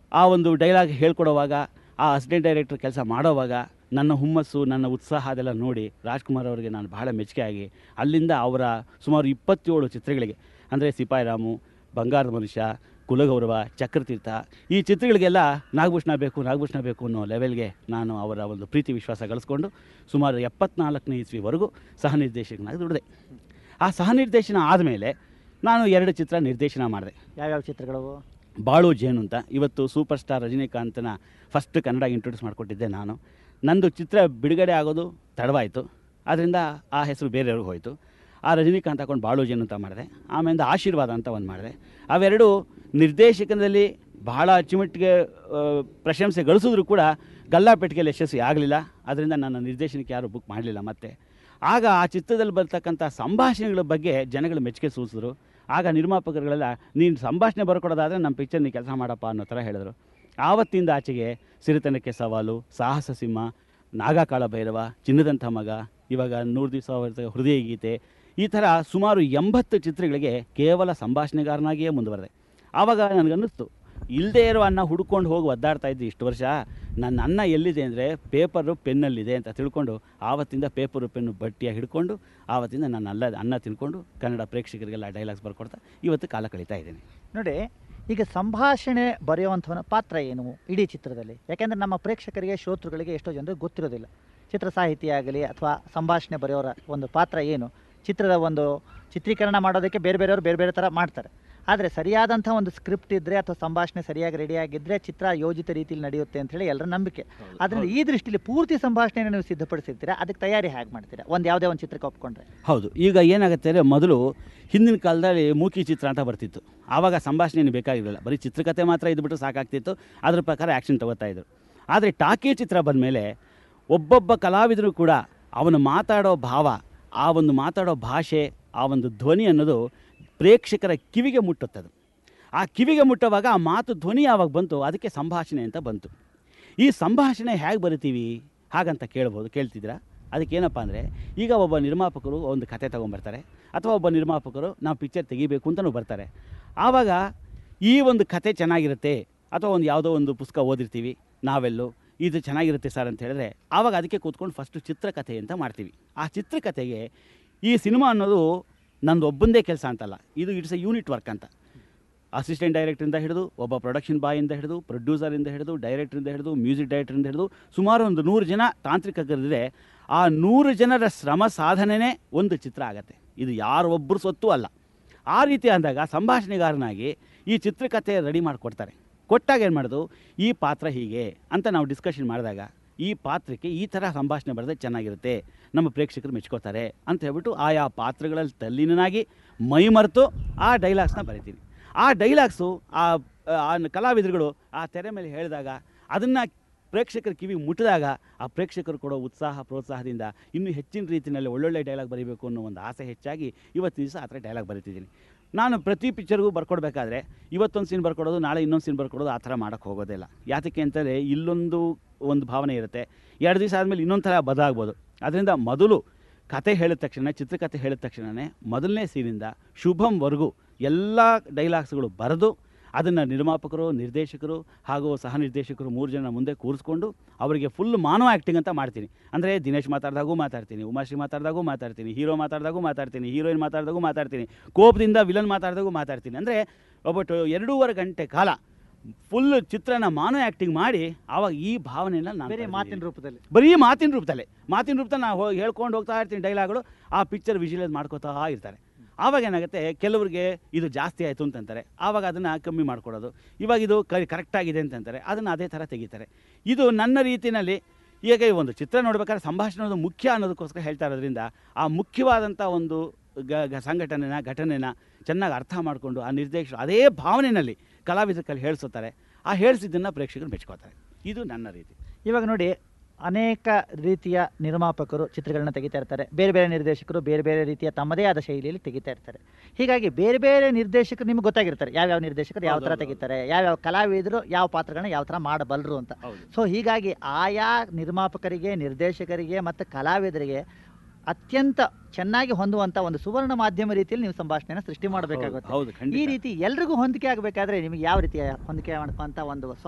ಆ ಒಂದು ಡೈಲಾಗ್ ಹೇಳ್ಕೊಡೋವಾಗ ಆ ಅಸಿಸ್ಟೆಂಟ್ ಡೈರೆಕ್ಟರ್ ಕೆಲಸ ಮಾಡೋವಾಗ ನನ್ನ ಹುಮ್ಮಸ್ಸು ನನ್ನ ಉತ್ಸಾಹ ಅದೆಲ್ಲ ನೋಡಿ ರಾಜ್ಕುಮಾರ್ ಅವರಿಗೆ ನಾನು ಬಹಳ ಮೆಚ್ಚುಗೆ ಆಗಿ ಅಲ್ಲಿಂದ ಅವರ ಸುಮಾರು ಇಪ್ಪತ್ತೇಳು ಚಿತ್ರಗಳಿಗೆ ಅಂದರೆ ಸಿಪಾಯಿ ರಾಮು ಬಂಗಾರದ ಮನುಷ್ಯ ಕುಲಗೌರವ ಚಕ್ರತೀರ್ಥ ಈ ಚಿತ್ರಗಳಿಗೆಲ್ಲ ನಾಗಭೂಷಣ ಬೇಕು ನಾಗಭೂಷಣ ಬೇಕು ಅನ್ನೋ ಲೆವೆಲ್ಗೆ ನಾನು ಅವರ ಒಂದು ಪ್ರೀತಿ ವಿಶ್ವಾಸ ಗಳಿಸ್ಕೊಂಡು ಸುಮಾರು ಎಪ್ಪತ್ನಾಲ್ಕನೇ ಇಸ್ವಿವರೆಗೂ ಸಹ ನಿರ್ದೇಶಕನಾಗಿ ದುಡಿದೆ ಆ ಸಹ ನಿರ್ದೇಶನ ಆದಮೇಲೆ ನಾನು ಎರಡು ಚಿತ್ರ ನಿರ್ದೇಶನ ಮಾಡಿದೆ ಯಾವ್ಯಾವ ಚಿತ್ರಗಳು ಬಾಳು ಜೇನು ಅಂತ ಇವತ್ತು ಸೂಪರ್ ಸ್ಟಾರ್ ರಜನಿಕಾಂತನ ಫಸ್ಟ್ ಕನ್ನಡ ಇಂಟ್ರೊಡ್ಯೂಸ್ ಮಾಡಿಕೊಟ್ಟಿದ್ದೆ ನಾನು ನಂದು ಚಿತ್ರ ಬಿಡುಗಡೆ ಆಗೋದು ತಡವಾಯಿತು ಅದರಿಂದ ಆ ಹೆಸರು ಬೇರೆಯವ್ರಿಗೆ ಹೋಯಿತು ಆ ರಜನಿಕಾಂತ್ ಹಾಕೊಂಡು ಬಾಳು ಜೇನು ಅಂತ ಮಾಡಿದೆ ಆಮೇಲೆ ಆಶೀರ್ವಾದ ಅಂತ ಒಂದು ಮಾಡಿದೆ ಅವೆರಡು ನಿರ್ದೇಶಕನಲ್ಲಿ ಬಹಳ ಅಚ್ಚುಮೆಟ್ಟಿಗೆ ಆ, ಪ್ರಶಂಸೆ ಗಳಿಸಿದ್ರು ಕೂಡ ಗಲ್ಲಾಪೆಟ್ಟಿಗೆಯಲ್ಲಿ ಯಶಸ್ವಿ ಆಗಲಿಲ್ಲ ಅದರಿಂದ ನನ್ನ ನಿರ್ದೇಶನಕ್ಕೆ ಯಾರು ಬುಕ್ ಮಾಡಲಿಲ್ಲ ಮತ್ತೆ ಆಗ ಆ ಚಿತ್ರದಲ್ಲಿ ಬರ್ತಕ್ಕಂಥ ಸಂಭಾಷಣೆಗಳ ಬಗ್ಗೆ ಜನಗಳು ಮೆಚ್ಚುಗೆ ಸೂಚಿಸಿದ್ರು ಆಗ ನಿರ್ಮಾಪಕರುಗಳೆಲ್ಲ ನೀನು ಸಂಭಾಷಣೆ ಬರ್ಕೊಡೋದಾದರೆ ನಮ್ಮ ಪಿಕ್ಚರ್ ನೀ ಕೆಲಸ ಮಾಡಪ್ಪ ಅನ್ನೋ ಥರ ಹೇಳಿದ್ರು ಆವತ್ತಿಂದ ಆಚೆಗೆ ಸಿರಿತನಕ್ಕೆ ಸವಾಲು ಸಾಹಸ ಸಿಂಹ ನಾಗಕಾಳ ಭೈರವ ಚಿನ್ನದಂಥ ಮಗ ಇವಾಗ ನೂರು ದಿವಸ ಹೃದಯ ಗೀತೆ ಈ ಥರ ಸುಮಾರು ಎಂಬತ್ತು ಚಿತ್ರಗಳಿಗೆ ಕೇವಲ ಸಂಭಾಷಣೆಗಾರನಾಗಿಯೇ ಮುಂದುವರೆದೆ ಆವಾಗ ನನಗನ್ನಿಸ್ತು ಇಲ್ಲದೇ ಇರೋ ಅನ್ನ ಹುಡ್ಕೊಂಡು ಹೋಗಿ ಒದ್ದಾಡ್ತಾ ಇದ್ದೆ ಇಷ್ಟು ವರ್ಷ ನನ್ನ ಅನ್ನ ಎಲ್ಲಿದೆ ಅಂದರೆ ಪೇಪರು ಪೆನ್ನಲ್ಲಿದೆ ಅಂತ ತಿಳ್ಕೊಂಡು ಆವತ್ತಿಂದ ಪೇಪರು ಪೆನ್ನು ಬಟ್ಟಿಯಾಗಿ ಹಿಡ್ಕೊಂಡು ಆವತ್ತಿಂದ ನಾನು ಅಲ್ಲ ಅನ್ನ ತಿನ್ಕೊಂಡು ಕನ್ನಡ ಪ್ರೇಕ್ಷಕರಿಗೆಲ್ಲ ಡೈಲಾಗ್ಸ್ ಬರ್ಕೊಡ್ತಾ ಇವತ್ತು ಕಾಲ ಕಳೀತಾ ಇದ್ದೀನಿ ನೋಡಿ ಈಗ ಸಂಭಾಷಣೆ ಬರೆಯುವಂಥವನ ಪಾತ್ರ ಏನು ಇಡೀ ಚಿತ್ರದಲ್ಲಿ ಯಾಕೆಂದರೆ ನಮ್ಮ ಪ್ರೇಕ್ಷಕರಿಗೆ ಶ್ರೋತೃಗಳಿಗೆ ಎಷ್ಟೋ ಜನರಿಗೆ ಗೊತ್ತಿರೋದಿಲ್ಲ ಚಿತ್ರ ಸಾಹಿತಿ ಆಗಲಿ ಅಥವಾ ಸಂಭಾಷಣೆ ಬರೆಯೋರ ಒಂದು ಪಾತ್ರ ಏನು ಚಿತ್ರದ ಒಂದು ಚಿತ್ರೀಕರಣ ಮಾಡೋದಕ್ಕೆ ಬೇರೆ ಬೇರೆಯವರು ಬೇರೆ ಬೇರೆ ಥರ ಮಾಡ್ತಾರೆ ಆದರೆ ಸರಿಯಾದಂಥ ಒಂದು ಸ್ಕ್ರಿಪ್ಟ್ ಇದ್ದರೆ ಅಥವಾ ಸಂಭಾಷಣೆ ಸರಿಯಾಗಿ ರೆಡಿಯಾಗಿದ್ದರೆ ಚಿತ್ರ ಯೋಜಿತ ರೀತಿಯಲ್ಲಿ ನಡೆಯುತ್ತೆ ಅಂತ ಹೇಳಿ ಎಲ್ಲರ ನಂಬಿಕೆ ಆದ್ದರಿಂದ ಈ ದೃಷ್ಟಿಯಲ್ಲಿ ಪೂರ್ತಿ ಸಂಭಾಷಣೆಯನ್ನು ನೀವು ಸಿದ್ಧಪಡಿಸಿರ್ತೀರಾ ಅದಕ್ಕೆ ತಯಾರಿ ಹೇಗೆ ಮಾಡ್ತೀರಾ ಒಂದು ಯಾವುದೇ ಒಂದು ಚಿತ್ರಕ್ಕೆ ಒಪ್ಕೊಂಡ್ರೆ ಹೌದು ಈಗ ಏನಾಗುತ್ತೆ ಅಂದರೆ ಮೊದಲು ಹಿಂದಿನ ಕಾಲದಲ್ಲಿ ಮೂಕಿ ಚಿತ್ರ ಅಂತ ಬರ್ತಿತ್ತು ಆವಾಗ ಸಂಭಾಷಣೆ ಏನು ಬೇಕಾಗಿರಲಿಲ್ಲ ಬರೀ ಚಿತ್ರಕಥೆ ಮಾತ್ರ ಇದ್ಬಿಟ್ಟು ಸಾಕಾಗ್ತಿತ್ತು ಅದ್ರ ಪ್ರಕಾರ ಆ್ಯಕ್ಷನ್ ತಗೋತಾ ಇದ್ರು ಆದರೆ ಟಾಕಿ ಚಿತ್ರ ಬಂದಮೇಲೆ ಒಬ್ಬೊಬ್ಬ ಕಲಾವಿದರು ಕೂಡ ಅವನು ಮಾತಾಡೋ ಭಾವ ಆ ಒಂದು ಮಾತಾಡೋ ಭಾಷೆ ಆ ಒಂದು ಧ್ವನಿ ಅನ್ನೋದು ಪ್ರೇಕ್ಷಕರ ಕಿವಿಗೆ ಮುಟ್ಟುತ್ತದು ಆ ಕಿವಿಗೆ ಮುಟ್ಟುವಾಗ ಆ ಮಾತು ಧ್ವನಿ ಯಾವಾಗ ಬಂತು ಅದಕ್ಕೆ ಸಂಭಾಷಣೆ ಅಂತ ಬಂತು ಈ ಸಂಭಾಷಣೆ ಹೇಗೆ ಬರಿತೀವಿ ಹಾಗಂತ ಕೇಳ್ಬೋದು ಕೇಳ್ತಿದ್ದೀರಾ ಅದಕ್ಕೇನಪ್ಪ ಅಂದರೆ ಈಗ ಒಬ್ಬ ನಿರ್ಮಾಪಕರು ಒಂದು ಕತೆ ತೊಗೊಂಬರ್ತಾರೆ ಅಥವಾ ಒಬ್ಬ ನಿರ್ಮಾಪಕರು ನಾವು ಪಿಕ್ಚರ್ ತೆಗಿಬೇಕು ಅಂತಲೂ ಬರ್ತಾರೆ ಆವಾಗ ಈ ಒಂದು ಕತೆ ಚೆನ್ನಾಗಿರುತ್ತೆ ಅಥವಾ ಒಂದು ಯಾವುದೋ ಒಂದು ಪುಸ್ತಕ ಓದಿರ್ತೀವಿ ನಾವೆಲ್ಲೂ ಇದು ಚೆನ್ನಾಗಿರುತ್ತೆ ಸರ್ ಅಂತ ಹೇಳಿದ್ರೆ ಆವಾಗ ಅದಕ್ಕೆ ಕೂತ್ಕೊಂಡು ಫಸ್ಟು ಚಿತ್ರಕಥೆ ಅಂತ ಮಾಡ್ತೀವಿ ಆ ಚಿತ್ರಕಥೆಗೆ ಈ ಸಿನಿಮಾ ಅನ್ನೋದು ನಂದು ಒಬ್ಬಂದೇ ಕೆಲಸ ಅಂತಲ್ಲ ಇದು ಇಟ್ಸ್ ಎ ಯೂನಿಟ್ ವರ್ಕ್ ಅಂತ ಅಸಿಸ್ಟೆಂಟ್ ಡೈರೆಕ್ಟ್ರಿಂದ ಹಿಡಿದು ಒಬ್ಬ ಪ್ರೊಡಕ್ಷನ್ ಬಾಯಿಂದ ಹಿಡಿದು ಪ್ರೊಡ್ಯೂಸರಿಂದ ಹಿಡಿದು ಡೈರೆಕ್ಟ್ರಿಂದ ಹಿಡಿದು ಮ್ಯೂಸಿಕ್ ಡೈರೆಕ್ಟ್ರಿಂದ ಹಿಡಿದು ಸುಮಾರು ಒಂದು ನೂರು ಜನ ತಾಂತ್ರಿಕರಿದ್ರೆ ಆ ನೂರು ಜನರ ಶ್ರಮ ಸಾಧನೆನೇ ಒಂದು ಚಿತ್ರ ಆಗತ್ತೆ ಇದು ಯಾರೊಬ್ಬರು ಸೊತ್ತು ಅಲ್ಲ ಆ ರೀತಿ ಅಂದಾಗ ಸಂಭಾಷಣೆಗಾರನಾಗಿ ಈ ಚಿತ್ರಕಥೆ ರೆಡಿ ಮಾಡಿಕೊಡ್ತಾರೆ ಕೊಟ್ಟಾಗ ಏನು ಮಾಡೋದು ಈ ಪಾತ್ರ ಹೀಗೆ ಅಂತ ನಾವು ಡಿಸ್ಕಷನ್ ಮಾಡಿದಾಗ ಈ ಪಾತ್ರಕ್ಕೆ ಈ ಥರ ಸಂಭಾಷಣೆ ಬರೆದ್ರೆ ಚೆನ್ನಾಗಿರುತ್ತೆ ನಮ್ಮ ಪ್ರೇಕ್ಷಕರು ಮೆಚ್ಕೋತಾರೆ ಅಂತ ಹೇಳ್ಬಿಟ್ಟು ಆಯಾ ಪಾತ್ರಗಳಲ್ಲಿ ತಲ್ಲೀನನಾಗಿ ಮೈಮರೆತು ಆ ಡೈಲಾಗ್ಸ್ನ ಬರಿತೀನಿ ಆ ಡೈಲಾಗ್ಸು ಆ ಆ ಕಲಾವಿದರುಗಳು ಆ ತೆರೆ ಮೇಲೆ ಹೇಳಿದಾಗ ಅದನ್ನು ಪ್ರೇಕ್ಷಕರ ಕಿವಿ ಮುಟ್ಟಿದಾಗ ಆ ಪ್ರೇಕ್ಷಕರು ಕೊಡೋ ಉತ್ಸಾಹ ಪ್ರೋತ್ಸಾಹದಿಂದ ಇನ್ನೂ ಹೆಚ್ಚಿನ ರೀತಿಯಲ್ಲಿ ಒಳ್ಳೊಳ್ಳೆ ಡೈಲಾಗ್ ಬರೀಬೇಕು ಅನ್ನೋ ಒಂದು ಆಸೆ ಹೆಚ್ಚಾಗಿ ಇವತ್ತು ದಿವಸ ಆ ಥರ ಡೈಲಾಗ್ ಬರಿತಿದ್ದೀನಿ ನಾನು ಪ್ರತಿ ಪಿಕ್ಚರ್ಗೂ ಬರ್ಕೊಡ್ಬೇಕಾದ್ರೆ ಇವತ್ತೊಂದು ಸೀನ್ ಬರ್ಕೊಡೋದು ನಾಳೆ ಇನ್ನೊಂದು ಸೀನ್ ಬರ್ಕೊಡೋದು ಆ ಥರ ಮಾಡೋಕ್ಕೆ ಹೋಗೋದಿಲ್ಲ ಯಾತಕ್ಕೆ ಅಂತಂದರೆ ಇಲ್ಲೊಂದು ಒಂದು ಭಾವನೆ ಇರುತ್ತೆ ಎರಡು ದಿವಸ ಆದಮೇಲೆ ಇನ್ನೊಂದು ಥರ ಬದಲಾಗ್ಬೋದು ಅದರಿಂದ ಮೊದಲು ಕತೆ ಹೇಳಿದ ತಕ್ಷಣ ಚಿತ್ರಕಥೆ ಹೇಳಿದ ತಕ್ಷಣವೇ ಮೊದಲನೇ ಸೀನಿಂದ ಶುಭಂವರೆಗೂ ಎಲ್ಲ ಡೈಲಾಗ್ಸ್ಗಳು ಬರೆದು ಅದನ್ನು ನಿರ್ಮಾಪಕರು ನಿರ್ದೇಶಕರು ಹಾಗೂ ಸಹ ನಿರ್ದೇಶಕರು ಮೂರು ಜನ ಮುಂದೆ ಕೂರಿಸ್ಕೊಂಡು ಅವರಿಗೆ ಫುಲ್ ಮಾನವ ಆ್ಯಕ್ಟಿಂಗ್ ಅಂತ ಮಾಡ್ತೀನಿ ಅಂದರೆ ದಿನೇಶ್ ಮಾತಾಡಿದಾಗೂ ಮಾತಾಡ್ತೀನಿ ಉಮಾಶ್ರೀ ಮಾತಾಡಿದಾಗೂ ಮಾತಾಡ್ತೀನಿ ಹೀರೋ ಮಾತಾಡಿದಾಗೂ ಮಾತಾಡ್ತೀನಿ ಹೀರೋಯಿನ್ ಮಾತಾಡಿದಾಗೂ ಮಾತಾಡ್ತೀನಿ ಕೋಪದಿಂದ ವಿಲನ್ ಮಾತಾಡಿದಾಗೂ ಮಾತಾಡ್ತೀನಿ ಅಂದರೆ ಒಬ್ಬಟ್ಟು ಎರಡೂವರೆ ಗಂಟೆ ಕಾಲ ಫುಲ್ ಚಿತ್ರನ ಮಾನವ ಆ್ಯಕ್ಟಿಂಗ್ ಮಾಡಿ ಆವಾಗ ಈ ಭಾವನೆಯನ್ನು ನಾನು ಬೇರೆ ಪಡೆದಿದ್ದೀನಿ. ಮಾತಿನ ರೂಪದಲ್ಲಿ ಬರೀ ಮಾತಿನ ರೂಪದಲ್ಲೇ ಮಾತಿನ ರೂಪದಲ್ಲಿ ನಾವು ಹೋಗಿ ಹೇಳ್ಕೊಂಡು ಹೋಗ್ತಾ ಇರ್ತೀನಿ ಡೈಲಾಗ್ಗಳು ಆ ಪಿಕ್ಚರ್ ವಿಜುವಲೈಸ್ ಮಾಡ್ಕೋತಾ ಇರ್ತಾರೆ ಆವಾಗ ಏನಾಗುತ್ತೆ ಕೆಲವರಿಗೆ ಇದು ಜಾಸ್ತಿ ಆಯಿತು ಅಂತಂತಾರೆ ಆವಾಗ ಅದನ್ನು ಕಮ್ಮಿ ಮಾಡ್ಕೊಡೋದು ಇವಾಗ ಇದು ಕರೆಕ್ಟಾಗಿದೆ ಅಂತಂತಾರೆ ಅದನ್ನು ಅದೇ ಥರ ತೆಗಿತಾರೆ ಇದು ನನ್ನ ರೀತಿಯಲ್ಲಿ ಈಗ ಈ ಒಂದು ಚಿತ್ರ ನೋಡ್ಬೇಕಾದ್ರೆ ಸಂಭಾಷಣೆ ಅನ್ನೋದು ಮುಖ್ಯ ಅನ್ನೋದಕ್ಕೋಸ್ಕರ ಹೇಳ್ತಾ ಇರೋದ್ರಿಂದ ಆ ಮುಖ್ಯವಾದಂಥ ಒಂದು ಗ ಗ ಸಂಘಟನೆನ ಘಟನೆನ ಚೆನ್ನಾಗಿ ಅರ್ಥ ಮಾಡಿಕೊಂಡು ಆ ನಿರ್ದೇಶಕರು ಅದೇ ಭಾವನೆಯಲ್ಲಿ ಕಲಾವಿದರ ಕೈಲಿ ಹೇಳಿಸುತ್ತಾರೆ ಆ ಹೇಳಿಸಿದ್ದನ್ನು ಪ್ರೇಕ್ಷಕರು ಮೆಚ್ಕೋತಾರೆ ಇದು ನನ್ನ ರೀತಿ ಇವಾಗ ನೋಡಿ ಅನೇಕ ರೀತಿಯ ನಿರ್ಮಾಪಕರು ಚಿತ್ರಗಳನ್ನ ತೆಗಿತಾ ಇರ್ತಾರೆ ಬೇರೆ ಬೇರೆ ನಿರ್ದೇಶಕರು ಬೇರೆ ಬೇರೆ ರೀತಿಯ ತಮ್ಮದೇ ಆದ ಶೈಲಿಯಲ್ಲಿ ತೆಗಿತಾ ಇರ್ತಾರೆ ಹೀಗಾಗಿ ಬೇರೆ ಬೇರೆ ನಿರ್ದೇಶಕರು ನಿಮ್ಗೆ ಗೊತ್ತಾಗಿರ್ತಾರೆ ಯಾವ್ಯಾವ ನಿರ್ದೇಶಕರು ಯಾವ ಥರ ಹೌದೌದು. ತೆಗಿತಾರೆ ಯಾವ್ಯಾವ ಕಲಾವಿದರು ಯಾವ ಪಾತ್ರಗಳನ್ನ ಯಾವ ಥರ ಮಾಡಬಲ್ಲರು ಅಂತ ಹೌದು ಸೊ ಹೀಗಾಗಿ ಆಯಾ ನಿರ್ಮಾಪಕರಿಗೆ ನಿರ್ದೇಶಕರಿಗೆ ಮತ್ತು ಕಲಾವಿದರಿಗೆ ಅತ್ಯಂತ ಚೆನ್ನಾಗಿ ಹೊಂದುವಂಥ ಒಂದು ಸುವರ್ಣ ಮಾಧ್ಯಮ ರೀತಿಯಲ್ಲಿ ನೀವು ಸಂಭಾಷಣೆನ ಸೃಷ್ಟಿ ಮಾಡಬೇಕಾಗುತ್ತೆ ಹೌದು ಈ ಖಂಡಿತ ರೀತಿ ಎಲ್ರಿಗೂ ಹೊಂದಿಕೆ ಆಗಬೇಕಾದ್ರೆ ನಿಮಗೆ ಯಾವ ರೀತಿಯ ಹೊಂದಿಕೆ ಮಾಡ್ಕೊಂತ ಒಂದು